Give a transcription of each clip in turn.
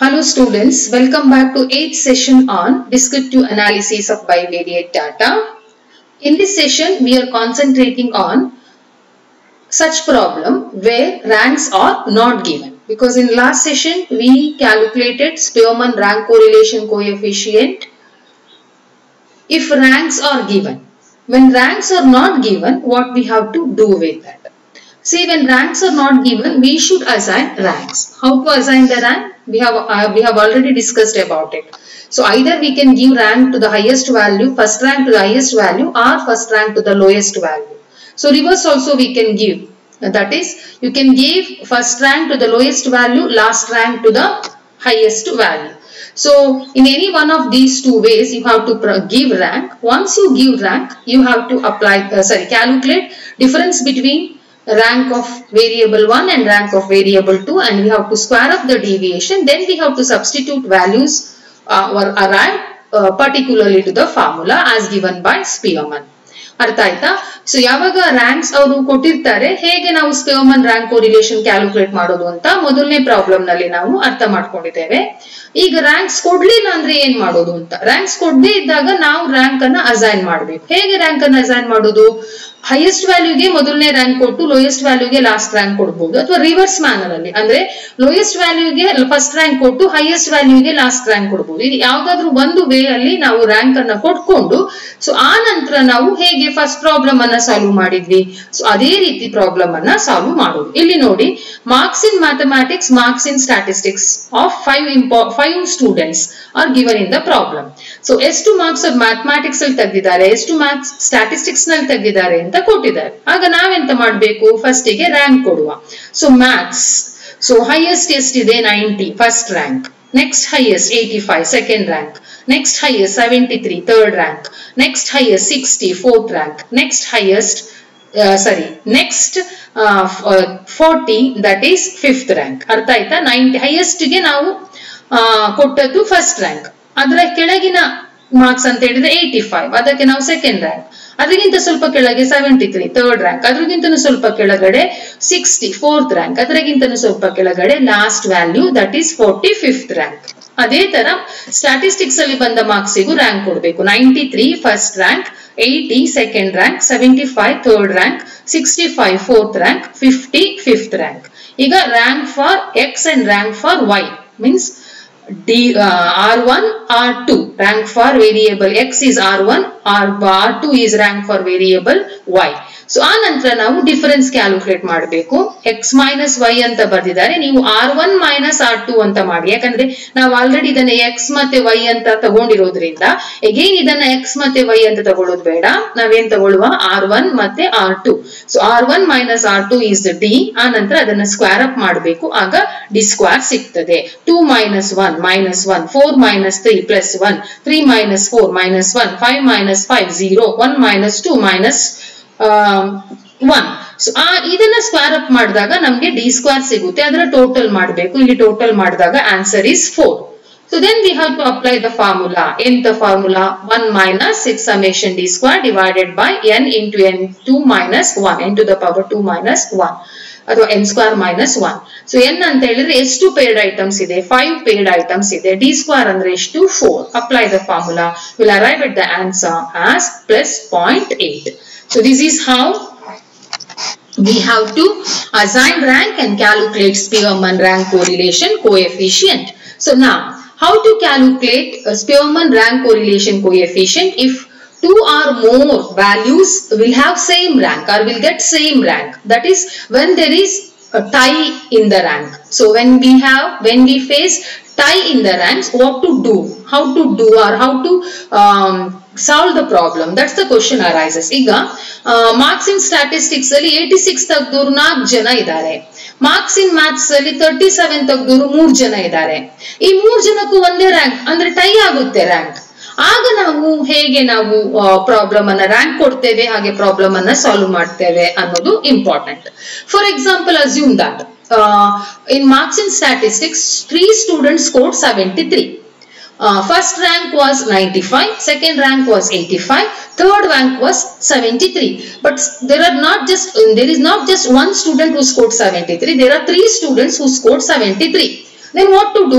Hello students, welcome back to 8th session on descriptive analysis of bivariate data. In this session, we are concentrating on such problem where ranks are not given. Because in last session, we calculated Spearman rank correlation coefficient if ranks are given. When ranks are not given, what we have to do with that? See, when ranks are not given, we should assign ranks. How to assign the rank? We have uh, we have already discussed about it. So either we can give rank to the highest value, first rank to the highest value, or first rank to the lowest value. So reverse also we can give. That is, you can give first rank to the lowest value, last rank to the highest value. So in any one of these two ways, you have to give rank. Once you give rank, you have to apply, uh, sorry, calculate difference between rank of variable 1 and rank of variable 2 and we have to square up the deviation. Then we have to substitute values uh, or arrive uh, particularly to the formula as given by Spearman. ಅರ್ಥ ಆಯ್ತಾ so ಯಾವಾಗ ranks ಅವರು ಕೊಟ್ಟಿರ್ತಾರೆ ಹೇಗೆ ನಾವು ಸ್ಪೇಮನ್ rank relation calculate ಮಾಡೋದು ಅಂತ ಮೊದಲನೇ ಪ್ರಾಬ್ಲಮ್ ನಲ್ಲಿ ನಾವು ಅರ್ಥ ಮಾಡ್ಕೊಂಡಿದ್ದೇವೆ ಈಗ ರ್ಯಾಂಕ್ಸ್ ಕೊಡ್ಲಿಲ್ಲ ಅಂದ್ರೆ ಏನ್ ಮಾಡೋದು ಅಂತ ರ್ಯಾಂಕ್ಸ್ ಕೊಡದೇ ಇದ್ದಾಗ ನಾವು ರ್ಯಾಂಕ್ ಅನ್ನ ಅಸೈನ್ ಮಾಡಬೇಕು ಹೇಗೆ ರ್ಯಾಂಕ್ ಅನ್ನ ಅಸೈನ್ ಮಾಡೋದು ಹೈಯೆಸ್ಟ್ ವ್ಯಾಲ್ಯೂಗೆ ಮೊದಲನೇ ರ್ಯಾಂಕ್ ಕೊಟ್ಟು ಲೋಯೆಸ್ಟ್ ವ್ಯಾಲ್ಯೂಗೆ ಲಾಸ್ಟ್ ರ್ಯಾಂಕ್ ಕೊಡಬಹುದು ಅಥವಾ ರಿವರ್ಸ್ ಮ್ಯಾನರ್ ಅಲ್ಲಿ ಅಂದ್ರೆ ಲೋಯೆಸ್ಟ್ ವ್ಯಾಲ್ಯೂಗೆ ಫಸ್ಟ್ ರ್ಯಾಂಕ್ ಕೊಟ್ಟು ಹೈಯೆಸ್ಟ್ ವ್ಯಾಲ್ಯೂಗೆ ಲಾಸ್ಟ್ ರ್ಯಾಂಕ್ ಕೊಡಬಹುದು ಇದು ಯಾವ್ದಾದ್ರು ಒಂದು ವೇ ಅಲ್ಲಿ ನಾವು ರ್ಯಾಂಕ್ ಅನ್ನ ಕೊಟ್ಕೊಂಡು ಸೊ ಆ ನಂತರ ನಾವು ಹೇಗೆ ಫಸ್ಟ್ ಪ್ರಾಬ್ಲಮ್ ಅನ್ನ ಸಾಲ್ವ್ ಮಾಡಿದ್ವಿ ಸೊ ಅದೇ ರೀತಿ ಪ್ರಾಬ್ಲಮ್ ಅನ್ನ ಸಾಲ್ವ್ ಮಾಡೋದು ಇಲ್ಲಿ ನೋಡಿ marks in mathematics marks in statistics of five ಇಂಪಾ five students are given in the problem so ಎಷ್ಟು ಮಾರ್ಕ್ಸ್ ಮ್ಯಾಥಮ್ಯಾಟಿಕ್ಸ್ ಅಲ್ಲಿ ತೆಗೆದಿದ್ದಾರೆ ಎಷ್ಟು ಮಾರ್ಕ್ಸ್ ಸ್ಟಾಟಿಸ್ಟಿಕ್ಸ್ ನಲ್ಲಿ ತೆಗೆದಿದ್ದಾರೆ ಅಂತ ಕೊಟ್ಟಿದ್ದಾರೆ ಆಗ ನಾವೆಂತ ಮಾಡಬೇಕು ಫಸ್ಟ್ ಗೆ ರ್ಯಾಂಕ್ ಕೊಡುವ ಸೊ ಮ್ಯಾಥ್ಸ್ ಸೊ ಹೈಯೆಸ್ಟ್ ಎಷ್ಟಿದೆ ninety first rank next highest eighty five second rank next highest seventy three third rank next highest sixty fourth rank next highest ಸರಿ next forty that is fifth rank ಅರ್ಥ ಆಯ್ತಾ ninety highest ಗೆ ನಾವು ಕೊಟ್ಟದ್ದು first rank ಅದರ ಕೆಳಗಿನ marks ಅಂತ ಹೇಳಿದ್ರೆ ಏಯ್ಟಿ ಫೈವ್ ಅದಕ್ಕೆ ನಾವು ಸೆಕೆಂಡ್ ರ್ಯಾಂಕ್ ಅದಕ್ಕಿಂತ ಸ್ವಲ್ಪ ಕೆಳಗೆ ಸೆವೆಂಟಿ ತ್ರೀ ಥರ್ಡ್ ರ್ಯಾಂಕ್ ಅದ್ರಗಿಂತನೂ ಸ್ವಲ್ಪ ಕೆಳಗಡೆ ಸಿಕ್ಸ್ಟಿ ಫೋರ್ತ್ ರ್ಯಾಂಕ್ ಅದರಗಿಂತನೂ ಸ್ವಲ್ಪ ಕೆಳಗಡೆ last value that is forty fifth rank ಅದೇ ತರ ಸ್ಟಾಟಿಸ್ಟಿಕ್ಸ್ ಅಲ್ಲಿ ಬಂದ ಮಾರ್ಕ್ಸಿಗೂ ರ್ಯಾಂಕ್ ಕೊಡಬೇಕು ninety three first rank eighty second rank seventy five third rank sixty five fourth rank fifty fifth rank ಈಗ rank for X and rank for Y means D uh, R1 R2 rank for variable X is R1 R, R2 is rank for variable Y so ಆ ನಂತರ ನಾವು difference calculate ಮಾಡಬೇಕು X minus Y ಅಂತ ಬರ್ದಿದ್ದಾರೆ ನೀವು R one minus R two ಅಂತ ಮಾಡಿ ಯಾಕಂದ್ರೆ ನಾವು ಆಲ್ರೆಡಿ ಇದನ್ನ ಎಕ್ಸ್ ಮತ್ತೆ ವೈ ಅಂತ ತಗೊಂಡಿರೋದ್ರಿಂದ ಎಗೇನ್ ಇದನ್ನ ಎಕ್ಸ್ ಮತ್ತೆ ವೈ ಅಂತ ತಗೊಳ್ಳೋದು ಬೇಡ ನಾವೇನ್ ತಗೊಳ್ಳುವ ಆರ್ ಒನ್ ಮತ್ತೆ R two so R one minus R two is D ಆ ನಂತರ ಅದನ್ನ ಸ್ಕ್ವೇರ್ ಅಪ್ ಮಾಡಬೇಕು ಆಗ ಡಿ ಸ್ಕ್ವೇರ್ ಸಿಗ್ತದೆ two minus one minus one four minus three plus one three minus four minus one five minus five zero one minus two minus one so ಆ ಇದನ್ನ square up ಮಾಡಿದಾಗ ನಮ್ಗೆ D square ಸಿಗುತ್ತೆ ಅದರ total ಮಾಡಬೇಕು ಇಲ್ಲಿ total ಮಾಡಿದಾಗ answer is four so then we have to apply the formula and the formula one minus six summation D square divided by N into N two minus one N to the power two minus one ಅಥವಾ N square minus one so N ಅಂತ ಹೇಳಿದ್ರೆ ಎಷ್ಟು paired items ಇದೆ five paired items ಇದೆ D square ಅಂದ್ರೆ ಎಷ್ಟು four apply the formula will arrive at the answer as plus point eight So this is how we have to assign rank and calculate Spearman rank correlation coefficient. So now, how to calculate a Spearman rank correlation coefficient if two or more values will have same rank or will get same rank. That is when there is a tie in the rank. So when we have, when we face tie in the ranks, what to do, how to do or how to um, solve the problem that's the question arises ಈಗ marks in statistics ಅಲ್ಲಿ eighty six ತೆಗ್ದೋರು ನಾಲ್ಕು ಜನ ಇದ್ದಾರೆ marks in maths ಅಲ್ಲಿ thirty seven ತೆಗ್ದೋರು ಮೂರ್ ಜನ ಇದ್ದಾರೆ ಈ ಮೂರ್ ಜನಕ್ಕೂ ಒಂದೇ ರ್ಯಾಂಕ್ ಅಂದ್ರೆ ಟೈ ಆಗುತ್ತೆ ರ್ಯಾಂಕ್ ಆಗ ನಾವು ಹೇಗೆ ನಾವು ಪ್ರಾಬ್ಲಮ್ ಅನ್ನ ರ್ಯಾಂಕ್ ಕೊಡ್ತೇವೆ ಹಾಗೆ ಪ್ರಾಬ್ಲಮ್ ಅನ್ನ ಸಾಲ್ವ್ ಮಾಡ್ತೇವೆ ಅನ್ನೋದು important for example assume that in marks in statistics three students scored seventy three Uh, first rank was 95, second rank was 85, third rank was 73. But there are not just, there is not just one student who scored 73, there are three students who scored 73. Then what to do?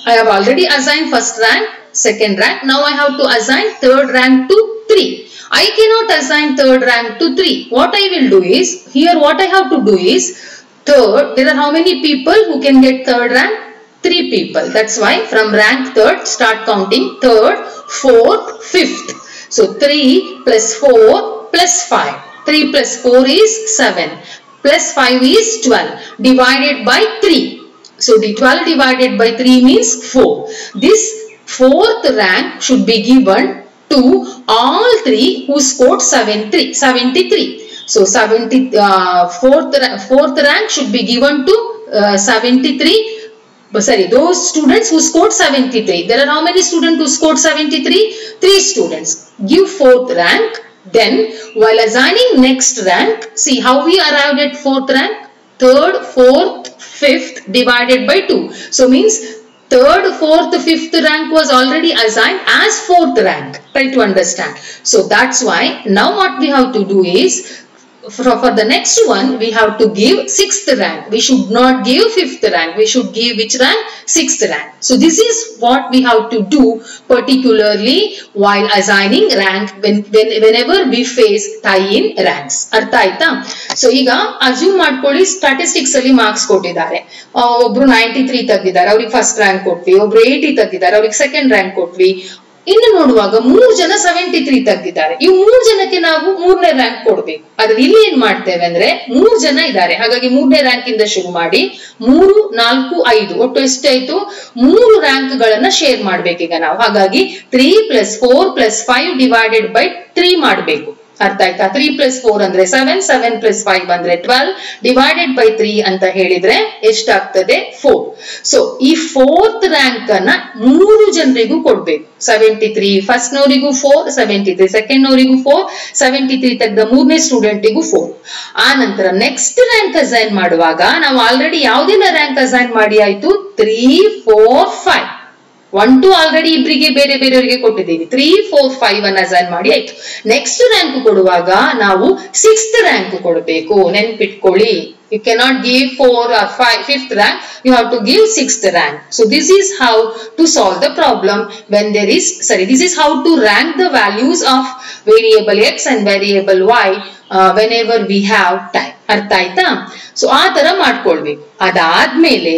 I have already assigned first rank, second rank. Now I have to assign third rank to 3. I cannot assign third rank to 3. What I will do is, here what I have to do is, third, there are how many people who can get third rank? 3 people. That's why from rank third, start counting third, fourth, fifth. So 3 plus 4 plus 5. 3 plus 4 is 7. Plus 5 is 12. Divided by 3. So the 12 divided by 3 means 4. This fourth rank should be given to all three who scored 73. 73. So 70, uh, fourth, fourth rank should be given to uh, 73 sorry, those students who scored 73. There are how many students who scored 73? Three students. Give fourth rank. Then, while assigning next rank, see how we arrived at fourth rank? Third, fourth, fifth divided by 2. So, means third, fourth, fifth rank was already assigned as fourth rank. Try to understand. So, that's why now what we have to do is for, for the next one we have to give sixth rank we should not give fifth rank we should give which rank sixth rank so this is what we have to do particularly while assigning rank when, when whenever we face tie in ranks ಅರ್ಥ ಆಯ್ತಾ so ಈಗ assume ಮಾಡ್ಕೊಳ್ಳಿ statistics ಅಲ್ಲಿ marks ಕೊಟ್ಟಿದ್ದಾರೆ ಒಬ್ರು ninety three ತೆಗ್ದಿದ್ದಾರೆ ಅವ್ರಿಗೆ first rank ಕೊಟ್ವಿ ಒಬ್ರು ಏಯ್ಟಿ ತೆಗ್ದಿದ್ದಾರೆ ಅವ್ರಿಗೆ ಸೆಕೆಂಡ್ ರ್ಯಾಂಕ್ ಕೊಟ್ವಿ ಇನ್ನು ನೋಡುವಾಗ ಮೂರು ಜನ ಸೆವೆಂಟಿ ತ್ರೀ ತೆಗ್ದಿದ್ದಾರೆ ಈ ಮೂರು ಜನಕ್ಕೆ ನಾವು ಮೂರನೇ ರ್ಯಾಂಕ್ ಕೊಡ್ಬೇಕು ಆದ್ರೆ ಇಲ್ಲಿ ಏನ್ ಮಾಡ್ತೇವೆ ಅಂದ್ರೆ ಮೂರು ಜನ ಇದ್ದಾರೆ ಹಾಗಾಗಿ ಮೂರನೇ ರ್ಯಾಂಕ್ ಇಂದ ಶುರು ಮಾಡಿ ಮೂರು ನಾಲ್ಕು ಐದು ಒಟ್ಟು ಎಷ್ಟಾಯ್ತು ಮೂರು ರ್ಯಾಂಕ್ ಗಳನ್ನ ಶೇರ್ ಮಾಡ್ಬೇಕೀಗ ನಾವು ಹಾಗಾಗಿ three plus four plus five divided by three ಮಾಡ್ಬೇಕು ಅರ್ಥ ಆಯ್ತಾ ತ್ರೀ ಪ್ಲಸ್ ಫೋರ್ ಅಂದ್ರೆ ಸೆವೆನ್ ಸೆವೆನ್ ಪ್ಲಸ್ ಫೈವ್ ಅಂದ್ರೆ ಟ್ವೆಲ್ ಡಿವೈಡೆಡ್ ಬೈ ತ್ರೀ ಅಂತ ಹೇಳಿದ್ರೆ ಎಷ್ಟಾಗ್ತದೆ ಫೋರ್ ಸೊ ಈ ಫೋರ್ತ್ ರ್ಯಾಂಕ್ ಅನ್ನ ಮೂರು ಜನರಿಗೂ ಕೊಡ್ಬೇಕು ಸೆವೆಂಟಿ ತ್ರೀ ಫಸ್ಟ್ ನವರಿಗೂ ಫೋರ್ ಸೆವೆಂಟಿ ತ್ರೀ ಸೆಕೆಂಡ್ ನವರಿಗೂ ಫೋರ್ ಸೆವೆಂಟಿ ತ್ರೀ ತೆಗೆದ ಮೂರನೇ ಸ್ಟೂಡೆಂಟಿಗೂ ಫೋರ್ ಆ ನಂತರ ನೆಕ್ಸ್ಟ್ ರ್ಯಾಂಕ್ ಅಸೈನ್ ಮಾಡುವಾಗ ನಾವು ಆಲ್ರೆಡಿ ಯಾವ್ದೆಲ್ಲ ರ್ಯಾಂಕ್ ಅಸೈನ್ ಮಾಡಿ ಆಯ್ತು three four five one two already ಇಬ್ಬರಿಗೆ ಬೇರೆ ಬೇರೆಯವರಿಗೆ ಕೊಟ್ಟಿದ್ದೀವಿ ತ್ರೀ ಫೋರ್ ಫೈವ್ ಅನ್ನ ಅಸೈನ್ ಮಾಡಿ ಆಯ್ತು ನೆಕ್ಸ್ಟ್ ರ್ಯಾಂಕ್ ಕೊಡುವಾಗ ನಾವು ಸಿಕ್ಸ್ತ್ ರ್ಯಾಂಕ್ ಕೊಡಬೇಕು ನೆನ್ಪಿಟ್ಕೊಳ್ಳಿ you cannot give four or five fifth rank you have to give sixth rank so this is how to solve the problem when there is sorry this is how to rank the values of variable x and variable y uh, whenever we have time ಅರ್ಥ ಆಯ್ತಾ so ಆ ತರ ಮಾಡ್ಕೊಳ್ಬೇಕು ಅದಾದ್ಮೇಲೆ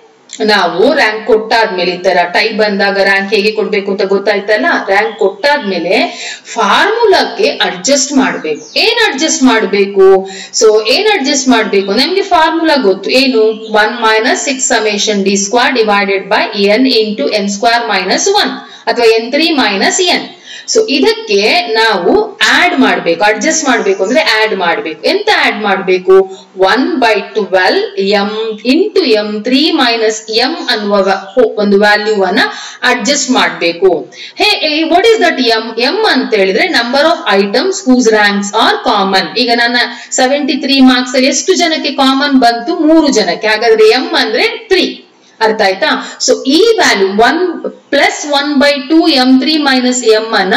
ನಾವು rank ಕೊಟ್ಟಾದ್ಮೇಲೆ ಈ ತರ tie ಬಂದಾಗ ರ್ಯಾಂಕ್ ಹೇಗೆ ಕೊಡ್ಬೇಕು ಅಂತ ಗೊತ್ತಾಯ್ತಲ್ಲ ರ್ಯಾಂಕ್ ಕೊಟ್ಟಾದ್ಮೇಲೆ ಫಾರ್ಮುಲಾಕ್ಕೆ ಅಡ್ಜಸ್ಟ್ ಮಾಡ್ಬೇಕು ಏನ್ ಅಡ್ಜಸ್ಟ್ ಮಾಡ್ಬೇಕು ಸೊ ಏನ್ ಅಡ್ಜಸ್ಟ್ ಮಾಡ್ಬೇಕು ನಮ್ಗೆ ಫಾರ್ಮುಲಾ ಗೊತ್ತು ಏನು one minus six summation D square divided by N into N square minus one ಅಥವಾ N three minus N so ಇದಕ್ಕೆ ನಾವು ಆಡ್ ಮಾಡಬೇಕು ಅಡ್ಜಸ್ಟ್ ಮಾಡಬೇಕು ಅಂದ್ರೆ ಆಡ್ ಮಾಡಬೇಕು ಎಂತ ಆಡ್ ಮಾಡಬೇಕು one by twelve M into M three minus M ಅನ್ನುವ ಒಂದು ವ್ಯಾಲ್ಯೂ ಅನ್ನ ಅಡ್ಜಸ್ಟ್ ಮಾಡಬೇಕು hey what is that M M ಅಂತ ಹೇಳಿದ್ರೆ number of items whose ranks are common ಈಗ ನನ್ನ ಸೆವೆಂಟಿ ತ್ರೀ ಮಾರ್ಕ್ಸ್ ಅಲ್ಲಿ ಎಷ್ಟು ಜನಕ್ಕೆ ಕಾಮನ್ ಬಂತು ಮೂರು ಜನಕ್ಕೆ ಹಾಗಾದ್ರೆ ಎಂ ಅಂದ್ರೆ ತ್ರೀ ಅರ್ಥ ಆಯ್ತಾ ಸೊ ಈ value one plus one by two M three minus M ಅನ್ನ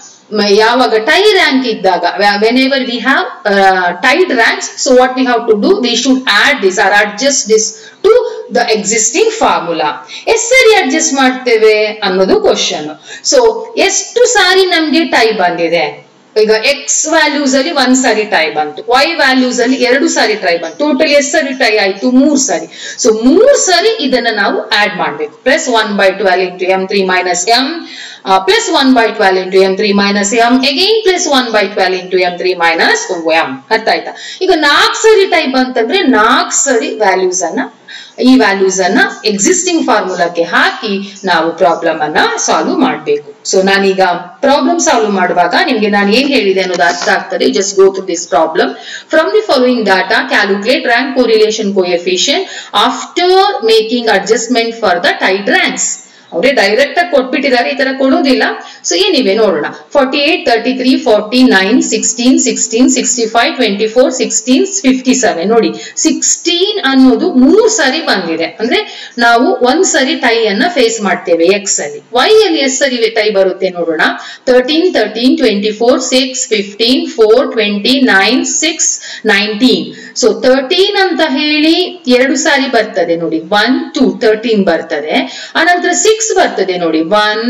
ಯಾವಾಗ ಟೈ ರ್ಯಾಂಕ್ ಇದ್ದಾಗ whenever we have tied ranks so what we have to do we should add this or adjust this to the existing formula ಎಷ್ಟು ಸರಿ adjust ಮಾಡ್ತೇವೆ ಅನ್ನೋದು question so ಎಷ್ಟು ಸಾರಿ ನಮ್ಗೆ tie ಬಂದಿದೆ ಈಗ ಎಕ್ಸ್ ವ್ಯಾಲ್ಯೂಸ್ ಅಲ್ಲಿ ಒಂದ್ ಸಾರಿ ಟೈ ಬಂತು ವೈ ವ್ಯಾಲ್ಯೂಸ್ ಅಲ್ಲಿ ಎರಡು ಸಾರಿ ಟ್ರೈ ಬಂತು ಟೋಟಲ್ ಎಷ್ಟು ಸರಿ ಟೈ ಆಯ್ತು ಮೂರ್ ಸಾರಿ ಸೊ ಮೂರ್ ಸಾರಿ ಇದನ್ನ ನಾವು ಆಡ್ ಮಾಡ್ಬೇಕು plus one by twelve into M three minus M plus one by twelve into M three minus M again plus one by twelve into M three minus M ಅರ್ಥ ಆಯ್ತಾ ಈಗ ನಾಲ್ಕು ಸರಿ type ಬಂತಂದ್ರೆ ನಾಲ್ಕು ಸರಿ ವ್ಯಾಲ್ಯೂಸ್ ಅನ್ನ ಈ ವ್ಯಾಲ್ಯೂಸ್ ಅನ್ನ ಎಕ್ಸಿಸ್ಟಿಂಗ್ ಫಾರ್ಮುಲಾಕ್ಕೆ ಹಾಕಿ ನಾವು ಪ್ರಾಬ್ಲಮ್ ಅನ್ನ ಸಾಲ್ವ್ ಮಾಡಬೇಕು ಸೊ ನಾನೀಗ ಪ್ರಾಬ್ಲಮ್ ಸಾಲ್ವ್ ಮಾಡುವಾಗ ನಿಮ್ಗೆ ನಾನು ಏನ್ ಹೇಳಿದೆ ಅನ್ನೋದು ಅರ್ಥ ಆಗ್ತದೆ just go through this problem from the following data calculate rank correlation coefficient after making adjustment for the tied ranks ಅವರೇ ಡೈರೆಕ್ಟ್ ಆಗಿ ಕೊಟ್ಬಿಟ್ಟಿದ್ದಾರೆ ಈ ತರ ಕೊಡೋದಿಲ್ಲ ಸೊ ಏನಿವೆ ನೋಡೋಣ forty eight thirty three forty nine sixteen sixteen sixty five twenty four sixteen fifty seven ನೋಡಿ sixteen ಅನ್ನೋದು ಮೂರ್ ಸರಿ ಬಂದಿದೆ ಅಂದ್ರೆ ನಾವು ಒಂದ್ ಸರಿ ಟೈ ಅನ್ನ ಫೇಸ್ ಮಾಡ್ತೇವೆ ಎಕ್ಸ್ ಅಲ್ಲಿ ವೈ ಅಲ್ಲಿ ಎಷ್ಟು ಸರಿ ಟೈ ಬರುತ್ತೆ ನೋಡೋಣ thirteen thirteen twenty four six fifteen four twenty nine six nineteen so thirteen ಅಂತ ಹೇಳಿ ಎರಡು ಸಾರಿ ಬರ್ತದೆ ನೋಡಿ ಒನ್ ಟೂ ತರ್ಟೀನ್ ಬರ್ತದೆ ಆನಂತರ ಸಿಕ್ಸ್ ಬರ್ತದೆ ನೋಡಿ ಒನ್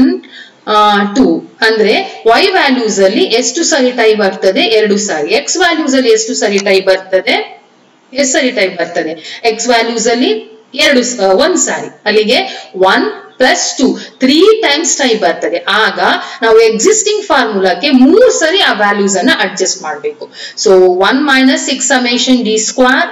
ಟೂ ಅಂದ್ರೆ ವೈ ವ್ಯಾಲ್ಯೂಸ್ ಅಲ್ಲಿ ಎಷ್ಟು ಸರಿ ಟೈ ಬರ್ತದೆ ಎರಡು ಸಾರಿ ಎಕ್ಸ್ ವ್ಯಾಲ್ಯೂಸ್ ಅಲ್ಲಿ ಎಷ್ಟು ಸರಿ ಟೈ ಬರ್ತದೆ ಎಷ್ಟು ಸರಿ ಟೈ ಬರ್ತದೆ ಎಕ್ಸ್ ವ್ಯಾಲ್ಯೂಸ್ ಅಲ್ಲಿ ಎರಡು ಸ- ಒಂದ್ ಸಾರಿ ಅಲ್ಲಿಗೆ one plus two three times tie ಬರ್ತದೆ ಆಗ ನಾವು ಎಕ್ಸಿಸ್ಟಿಂಗ್ ಫಾರ್ಮುಲಾಕ್ಕೆ ಮೂರ್ ಸರಿ ಆ ವ್ಯಾಲ್ಯೂಸ್ ಅನ್ನ ಅಡ್ಜಸ್ಟ್ ಮಾಡಬೇಕು so one minus six summation D square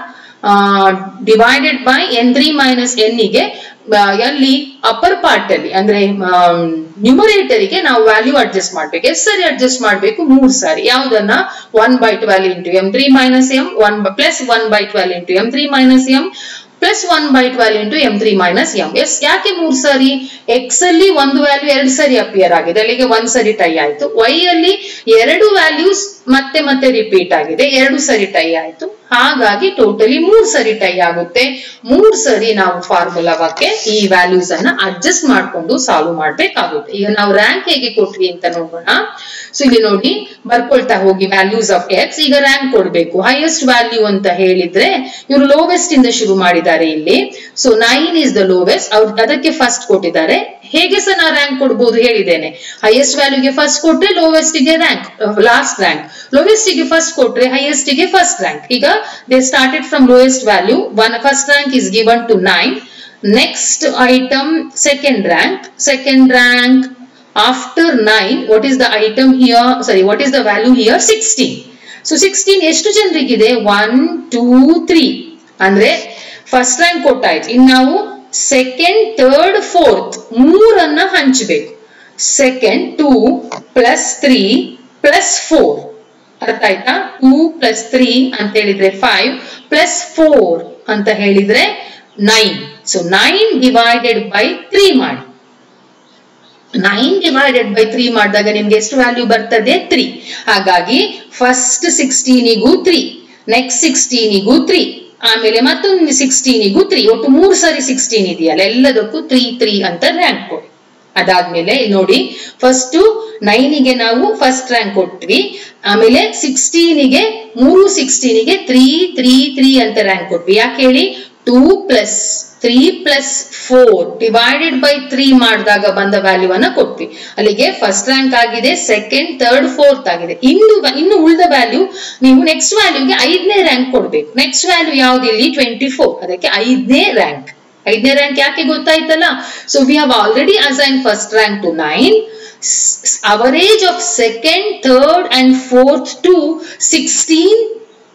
divided by N three minus N ಗೆ ಆ, ಅಲ್ಲಿ ಅಪ್ಪರ್ ಪಾರ್ಟ್ ಅಲ್ಲಿ ಅಂದ್ರೆ ನ್ಯೂಮರೇಟರ್ ಗೆ ನಾವು ವ್ಯಾಲ್ಯೂ ಅಡ್ಜಸ್ಟ್ ಮಾಡ್ಬೇಕು ಎಷ್ಟು ಸರಿ ಅಡ್ಜಸ್ಟ್ ಮಾಡ್ಬೇಕು ಮೂರ್ ಸಾರಿ ಯಾವ್ದನ್ನ one by twelve into M three minus M one plus one by twelve into M three minus M plus one by twelve into M three minus M yes ಯಾಕೆ ಮೂರ್ ಸಾರಿ X ಅಲ್ಲಿ ಒಂದು ವ್ಯಾಲ್ಯೂ ಎರಡು ಸರಿ ಅಪಿಯರ್ ಆಗಿದೆ ಅಲ್ಲಿಗೆ ಒಂದ್ ಸರಿ ಟೈ ಆಯ್ತು ವೈ ಅಲ್ಲಿ ಎರಡು ವ್ಯಾಲ್ಯೂಸ್ ಮತ್ತೆ ಮತ್ತೆ ರಿಪೀಟ್ ಆಗಿದೆ ಎರಡು ಸರಿ ಟೈ ಆಯ್ತು ಹಾಗಾಗಿ ಟೋಟಲಿ ಮೂರ್ ಸರಿ ಟೈ ಆಗುತ್ತೆ ಮೂರ್ ಸರಿ ನಾವು ಫಾರ್ಮುಲಾವಕ್ಕೆ ಈ ವ್ಯಾಲ್ಯೂಸ್ ಅನ್ನ ಅಡ್ಜಸ್ಟ್ ಮಾಡ್ಕೊಂಡು ಸಾಲ್ವ್ ಮಾಡ್ಬೇಕಾಗುತ್ತೆ ಈಗ ನಾವು ರ್ಯಾಂಕ್ ಹೇಗೆ ಕೊಟ್ವಿ ಅಂತ ನೋಡೋಣ ಸೊ ಇಲ್ಲಿ ನೋಡಿ ಬರ್ಕೊಳ್ತಾ ಹೋಗಿ ವ್ಯಾಲ್ಯೂಸ್ ಆಫ್ ಎಕ್ಸ್ ಈಗ ರ್ಯಾಂಕ್ ಕೊಡ್ಬೇಕು ಹೈಯೆಸ್ಟ್ ವ್ಯಾಲ್ಯೂ ಅಂತ ಹೇಳಿದ್ರೆ ಇವರು ಲೋವೆಸ್ಟ್ ಇಂದ ಶುರು ಮಾಡಿದ್ದಾರೆ ಇಲ್ಲಿ so nine is the lowest ಅವ್ರು ಅದಕ್ಕೆ ಫಸ್ಟ್ ಕೊಟ್ಟಿದ್ದಾರೆ ಹೇಗೆ ಸಹ ನಾ ರ್ಯಾಂಕ್ ಕೊಡ್ಬೋದು ಹೇಳಿದ್ದೇನೆ ಹೈಯೆಸ್ಟ್ ವ್ಯಾಲ್ಯೂಗೆ ಫಸ್ಟ್ ಕೊಟ್ರೆ ಲೋವೆಸ್ಟ್ ಗೆ ರ್ಯಾಂಕ್ ಲಾಸ್ಟ್ ರ್ಯಾಂಕ್ ಲೋವೆಸ್ಟ್ ಗೆ ಫಸ್ಟ್ ಕೊಟ್ರೆ ಹೈಯೆಸ್ಟ್ ಗೆ ಫಸ್ಟ್ ರ್ಯಾಂಕ್ ಈಗ they started from lowest value one first rank is given to nine next item second rank second rank after 9 what is the item here sorry what is the value here 16 so 16 ಎಷ್ಟು ಜನರಿಗಿದೆ one two three ಅಂದ್ರೆ first rank ಕೊಟ್ಟಾಯ್ತು ಇನ್ನು ನಾವು second third fourth ಮೂರನ್ನ ಹಂಚಬೇಕು second two plus three plus four ಅರ್ಥ ಆಯ್ತಾ ಟೂ ಪ್ಲಸ್ ತ್ರೀ ಅಂತ ಹೇಳಿದ್ರೆ ಫೈವ್ ಪ್ಲಸ್ ಫೋರ್ ಅಂತ ಹೇಳಿದ್ರೆ nine so nine divided by three ಮಾಡಿ ನೈನ್ ಡಿವೈಡೆಡ್ ಬೈ ತ್ರೀ ಮಾಡಿದಾಗ ನಿಮ್ಗೆ ಎಷ್ಟು ವ್ಯಾಲ್ಯೂ ಬರ್ತದೆ ತ್ರೀ ಹಾಗಾಗಿ ಫಸ್ಟ್ ಸಿಕ್ಸ್ಟೀನಿಗೂ ತ್ರೀ ನೆಕ್ಸ್ಟ್ ಸಿಕ್ಸ್ಟೀನಿಗೂ ತ್ರೀ ಆಮೇಲೆ ಮತ್ತೊಂದು ಸಿಕ್ಸ್ಟೀನಿಗೂ ತ್ರೀ ಒಟ್ಟು ಮೂರು ಸರಿ ಸಿಕ್ಸ್ಟೀನ್ ಇದೆಯಲ್ಲ ಎಲ್ಲದಕ್ಕೂ ತ್ರೀ ತ್ರೀ ಅಂತ ರ್ಯಾಂಕ್ ಕೊಡಿ ಅದಾದ್ಮೇಲೆ ಇಲ್ಲಿ ನೋಡಿ ಫಸ್ಟ್ ನೈನಿಗೆ ನಾವು ಫಸ್ಟ್ ರ್ಯಾಂಕ್ ಕೊಟ್ವಿ ಆಮೇಲೆ ಸಿಕ್ಸ್ಟೀನಿಗೆ ಮೂರು ಸಿಕ್ಸ್ಟೀನಿಗೆ ತ್ರೀ ತ್ರೀ ತ್ರೀ ಅಂತ ರ್ಯಾಂಕ್ ಕೊಟ್ವಿ ಯಾಕೆ ಹೇಳಿ two plus three plus four divided by three ಮಾಡಿದಾಗ ಬಂದ ವ್ಯಾಲ್ಯೂ ಅನ್ನ ಕೊಟ್ವಿ ಅಲ್ಲಿಗೆ ಫಸ್ಟ್ ರ್ಯಾಂಕ್ ಆಗಿದೆ ಸೆಕೆಂಡ್ ಥರ್ಡ್ ಫೋರ್ತ್ ಆಗಿದೆ ಇನ್ನು ಇನ್ನು ಉಳಿದ ವ್ಯಾಲ್ಯೂ ನೀವು ನೆಕ್ಸ್ಟ್ ವ್ಯಾಲ್ಯೂಗೆ ಐದನೇ ರ್ಯಾಂಕ್ ಕೊಡ್ಬೇಕು ನೆಕ್ಸ್ಟ್ ವ್ಯಾಲ್ಯೂ ಯಾವ್ದು ಇಲ್ಲಿ ಟ್ವೆಂಟಿ ಫೋರ್ ಅದಕ್ಕೆ ಐದನೇ ರ್ಯಾಂಕ್ ಐದನೇ ರ್ಯಾಂಕ್ ಯಾಕೆ ಗೊತ್ತಾಯ್ತಲ್ಲ so we have already assign first rank to nine average of second third and fourth to sixteen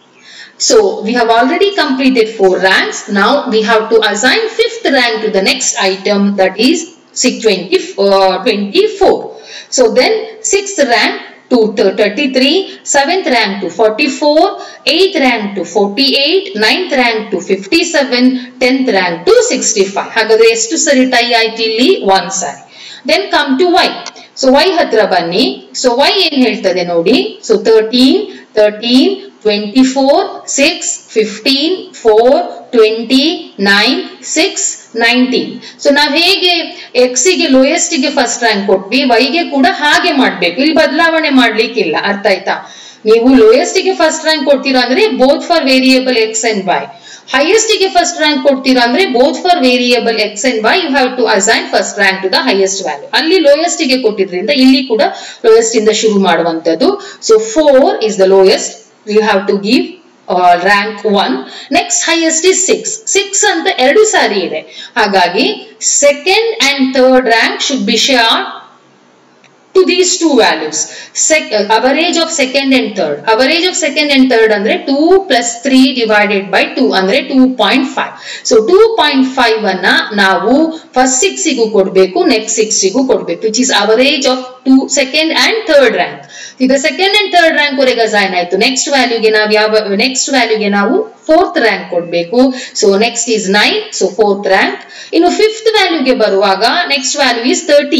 So we have already completed four ranks. Now we have to assign fifth rank to the next item that is 20, uh, 24. So then sixth rank to 33, seventh rank to 44, eighth rank to 48, ninth rank to 57, tenth rank to 65. ಹಾಗಾದ್ರೆ ಎಷ್ಟು ಸರಿ tie ಆಯ್ತು ಇಲ್ಲಿ ಒಂದ್ ಸಾರಿ then come to Y so Y ಹತ್ರ ಬನ್ನಿ so Y ಏನ್ ಹೇಳ್ತದೆ ನೋಡಿ so thirteen thirteen twenty four six fifteen four twenty nine six nineteen so ನಾವ್ ಹೇಗೆ ಎಕ್ಸ್ ಗೆ ಲೋಯೆಸ್ಟ್ ಗೆ ಫಸ್ಟ್ ರ್ಯಾಂಕ್ ಕೊಟ್ವಿ ವೈ ಗೆ ಕೂಡ ಹಾಗೆ ಮಾಡ್ಬೇಕು ಇಲ್ಲಿ ಬದಲಾವಣೆ ಮಾಡ್ಲಿಕ್ಕಿಲ್ಲ ಅರ್ಥ ಆಯ್ತಾ ನೀವು ಲೋಯೆಸ್ಟ್ ಗೆ ಫಸ್ಟ್ ರ್ಯಾಂಕ್ ಕೊಡ್ತೀರಾ ಅಂದ್ರೆ both for variable X and Y highest ಗೆ ಫಸ್ಟ್ ರ್ಯಾಂಕ್ ಕೊಡ್ತೀರಾ ಅಂದ್ರೆ both for variable X and Y you have to assign first rank to the highest value ಅಲ್ಲಿ ಲೋಯೆಸ್ಟ್ ಗೆ ಕೊಟ್ಟಿದ್ರಿಂದ ಇಲ್ಲಿ ಕೂಡ ಲೋಯೆಸ್ಟ್ ಇಂದ ಶುರು ಮಾಡುವಂತದ್ದು so four is the lowest you have to give rank one next highest is six six ಅಂತ ಎರಡು ಸಾರಿ ಇದೆ ಹಾಗಾಗಿ second and third rank should be share to these two values Sec uh, average of second and third average of second and third ಅಂದ್ರೆ 2 plus 3 divided by 2 ಅಂದ್ರೆ 2.5 so 2.5 ಅನ್ನ ನಾವು first six ಗೂ ಕೊಡ್ಬೇಕು ನೆಕ್ಸ್ಟ್ ಸಿಕ್ಸ್ ಗೂ ಕೊಡ್ಬೇಕು which is average of two second and third rank ಈಗ second and third rank ವರೆಗೆ ಅಸೈನ್ ಆಯ್ತು ನೆಕ್ಸ್ಟ್ ವ್ಯಾಲ್ಯೂಗೆ ನಾವು ಯಾವ ನೆಕ್ಸ್ಟ್ ವ್ಯಾಲ್ಯೂಗೆ ನಾವು ಫೋರ್ತ್ ರ್ಯಾಂಕ್ ಕೊಡ್ಬೇಕು so next is nine so fourth rank ಇನ್ನು ಫಿಫ್ತ್ ವ್ಯಾಲ್ಯೂಗೆ ಬರುವಾಗ next value is thirteen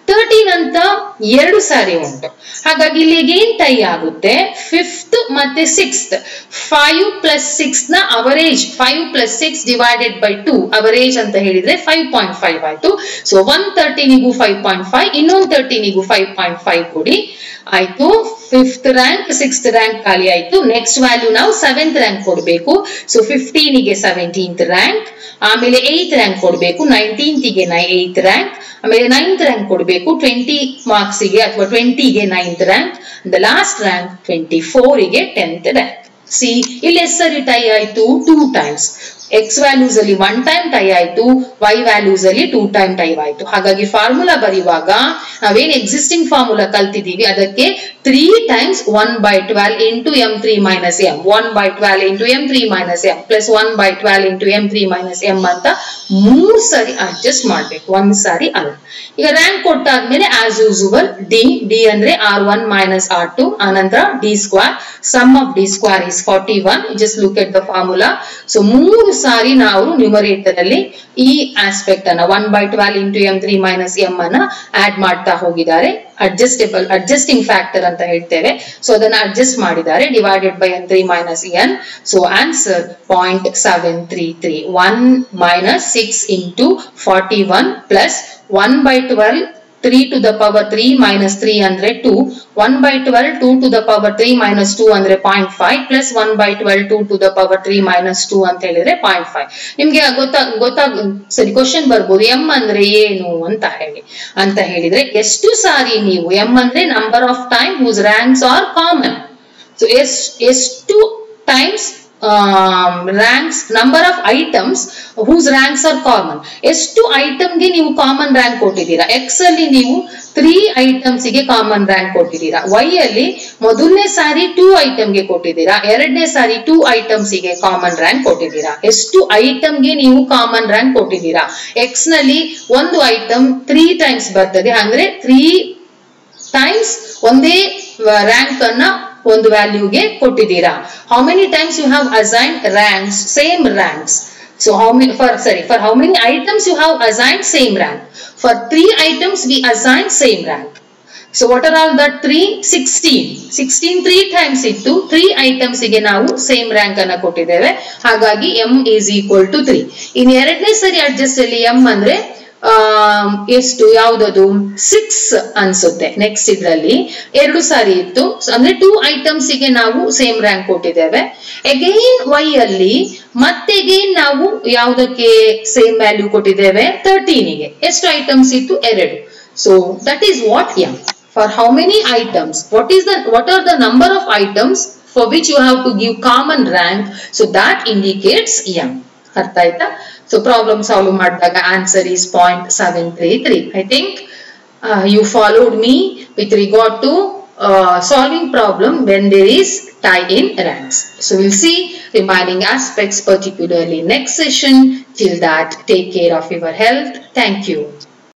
thirteen ಅಂತ ಎರಡು ಸಾರಿ ಉಂಟು ಹಾಗಾಗಿ ಇಲ್ಲಿಗೆ ಏನ್ ಟೈ ಆಗುತ್ತೆ ಫಿಫ್ತ್ ಮತ್ತೆ ಸಿಕ್ಸ್ತ್ ಫೈವ್ ಪ್ಲಸ್ ಸಿಕ್ಸ್ ನ average five plus six divided by two average ಅಂತ ಹೇಳಿದ್ರೆ ಫೈವ್ ಪಾಯಿಂಟ್ ಫೈವ್ ಆಯ್ತು ಸೊ ಒನ್ ತರ್ಟೀನಿಗೂ ಫೈವ್ ಪಾಯಿಂಟ್ ಫೈವ್ ಇನ್ನೊಂದು ತರ್ಟೀನಿಗೂ ಫೈವ್ ಪಾಯಿಂಟ್ ಫೈವ್ ಕೊಡಿ ಆಯ್ತು ಫಿಫ್ತ್ ರ್ಯಾಂಕ್ ಸಿಕ್ಸ್ತ್ ರ್ಯಾಂಕ್ ಖಾಲಿ ಆಯ್ತು ನೆಕ್ಸ್ಟ್ ವ್ಯಾಲ್ಯೂ ನಾವು ಸೆವೆಂತ್ ರ್ಯಾಂಕ್ ಕೊಡಬೇಕು ಸೊ ಫಿಫ್ಟೀನಿಗೆ ಸೆವೆಂಟೀನ್ತ್ ರ್ಯಾಂಕ್ ಆಮೇಲೆ ಏತ್ ರ್ಯಾಂಕ್ ಕೊಡಬೇಕು ನೈನ್ಟೀನ್ತ್ಗೆ ನೈ ಏತ್ ರ್ಯಾಂಕ್ ಆಮೇಲೆ ನೈನ್ತ್ ರ್ಯಾಂಕ್ ಕೊಡಬೇಕು ಟ್ವೆಂಟಿ ಮಾರ್ಕ್ಸ್ಗೆ ಅಥವಾ ಟ್ವೆಂಟಿಗೆ ninth rank the last rank twenty ಫೋರಿಗೆ ಟೆಂತ್ ರ್ಯಾಂಕ್ ಸಿ ಇಲ್ಲಿ ಎಷ್ಟು ಸರಿ ಟೈ ಆಯ್ತು ಟೂ ಟೈಮ್ಸ್ ಎಕ್ಸ್ ವ್ಯಾಲ್ಯೂಸ್ ಅಲ್ಲಿ ಒನ್ ಟೈಮ್ ಟೈ ಆಯ್ತು ವೈ ವ್ಯಾಲ್ಯೂಸ್ ಅಲ್ಲಿ ಟೂ ಟೈಮ್ ಟೈ ಆಯ್ತು ಹಾಗಾಗಿ ಫಾರ್ಮುಲಾ ಬರೆಯುವಾಗ ನಾವೇನ್ ಎಕ್ಸಿಸ್ಟಿಂಗ್ ಫಾರ್ಮುಲಾ ಕಲ್ತಿದೀವಿ ಅದಕ್ಕೆ three times one by twelve into M three minus M one by twelve into M three minus M plus one by twelve into M three minus M ಅಂತ ಮೂರ್ ಸಾರಿ adjust ಮಾಡ್ಬೇಕು ಒಂದ್ ಸಾರಿ ಅಲ್ಲ ಈಗ ರ್ಯಾಂಕ್ ಕೊಟ್ಟಾದ್ಮೇಲೆ ಆಸ್ ಯೂಸುವಲ್ ಡಿ ಡಿ ಅಂದ್ರೆ R one minus R two ಆನಂತರ D square sum of D square is forty one just look at the formula so ಮೂರು ಸಾರಿ ನಾವು ನ್ಯೂಮರೇಟರ್ ಅಲ್ಲಿ ಈ ಆಸ್ಪೆಕ್ಟ್ ಅನ್ನ one by twelve into M three minus M ಅನ್ನ add ಮಾಡ್ತಾ ಹೋಗಿದ್ದಾರೆ ಅಡ್ಜಸ್ಟೇಬಲ್ ಅಡ್ಜಸ್ಟಿಂಗ್ ಫ್ಯಾಕ್ಟರ್ ಅಂತ ಹೇಳ್ತೇವೆ ಸೊ ಅದನ್ನ ಅಡ್ಜಸ್ಟ್ ಮಾಡಿದ್ದಾರೆ divided by N three minus N so answer point seven three three one minus six into forty one plus one by twelve three to the power three minus three ಅಂದ್ರೆ two one by twelve two to the power three minus two ಅಂದ್ರೆ point five plus one by twelve two to the power three minus two ಅಂತ ಹೇಳಿದ್ರೆ point five ನಿಮ್ಗೆ ಗೊತ್ತಾ ಗೊತ್ತಾಗ ಸರಿ question ಬರ್ಬೋದು M ಅಂದ್ರೆ ಏನು ಅಂತ ಹೇಳಿ ಅಂತ ಹೇಳಿದ್ರೆ ಎಷ್ಟು ಸಾರಿ ನೀವು ಎಂ ಅಂದ್ರೆ number of time whose ranks are common so ಎಷ್ಟು times ranks number of items whose ranks are common ಎಷ್ಟು ಐಟಮ್ಗೆ ನೀವು ಕಾಮನ್ ರ್ಯಾಂಕ್ ಕೊಟ್ಟಿದ್ದೀರಾ ಎಕ್ಸ್ ಅಲ್ಲಿ ನೀವು ತ್ರೀ ಐಟಮ್ಸ್ ಗೆ ಕಾಮನ್ ರ್ಯಾಂಕ್ ಕೊಟ್ಟಿದ್ದೀರಾ ವೈ ಅಲ್ಲಿ ಮೊದಲನೇ ಸಾರಿ ಟೂ ಐಟಮ್ಗೆ ಕೊಟ್ಟಿದ್ದೀರಾ ಎರಡನೇ ಸಾರಿ ಟೂ ಐಟಮ್ಸ್ ಗೆ ಕಾಮನ್ ರ್ಯಾಂಕ್ ಕೊಟ್ಟಿದ್ದೀರಾ ಎಷ್ಟು ಐಟಮ್ಗೆ ನೀವು ಕಾಮನ್ ರ್ಯಾಂಕ್ ಕೊಟ್ಟಿದ್ದೀರಾ ಎಕ್ಸ್ ನಲ್ಲಿ ಒಂದು ಐಟಮ್ ತ್ರೀ ಟೈಮ್ಸ್ ಬರ್ತದೆ ಅಂದ್ರೆ ತ್ರೀ ಟೈಮ್ಸ್ ಒಂದೇ ರ್ಯಾಂಕ್ ಅನ್ನ ಒಂದು ವ್ಯಾಲ್ಯೂಗೆ ಕೊಟ್ಟಿದ್ದೀರಾ how many times you have assign ranks same ranks so how many for ಸರಿ for how many items you have assign same rank for three items we assign same rank so what are all that three sixteen sixteen three times ಇತ್ತು three items ಗೆ ನಾವು same rank ಅನ್ನ ಕೊಟ್ಟಿದ್ದೇವೆ ಹಾಗಾಗಿ M is equal to three ಇನ್ ಎರಡನೇ ಸರಿ adjust ಅಲ್ಲಿ ಎಂ ಅಂದ್ರೆ ಎಷ್ಟು ಯಾವ್ದದು ಸಿಕ್ಸ್ ಅನ್ಸುತ್ತೆ ನೆಕ್ಸ್ಟ್ ಇದ್ರಲ್ಲಿ ಎರಡು ಸಾರಿ ಇತ್ತು ಅಂದ್ರೆ ಟೂ ಐಟಮ್ಸ್ ಗೆ ನಾವು ಸೇಮ್ ರ್ಯಾಂಕ್ ಕೊಟ್ಟಿದ್ದೇವೆ ಅಗೈನ್ ವೈ ಅಲ್ಲಿ ಮತ್ತೆ ಅಗೈನ್ ನಾವು ಯಾವ್ದಕ್ಕೆ ಸೇಮ್ ವ್ಯಾಲ್ಯೂ ಕೊಟ್ಟಿದ್ದೇವೆ ತರ್ಟೀನಿಗೆ ಎಷ್ಟು ಐಟಮ್ಸ್ ಇತ್ತು ಎರಡು so that is what M for how many items what is the what are the number of items for which you have to give common rank so that indicates M ಅರ್ಥ ಆಯ್ತಾ so problem solve ಮಾಡಿದಾಗ answer is point seven three three I think you followed me with regard to solving problem when there is tie in ranks. So we'll see remaining aspects particularly next session. Till that, take care of your health. Thank you.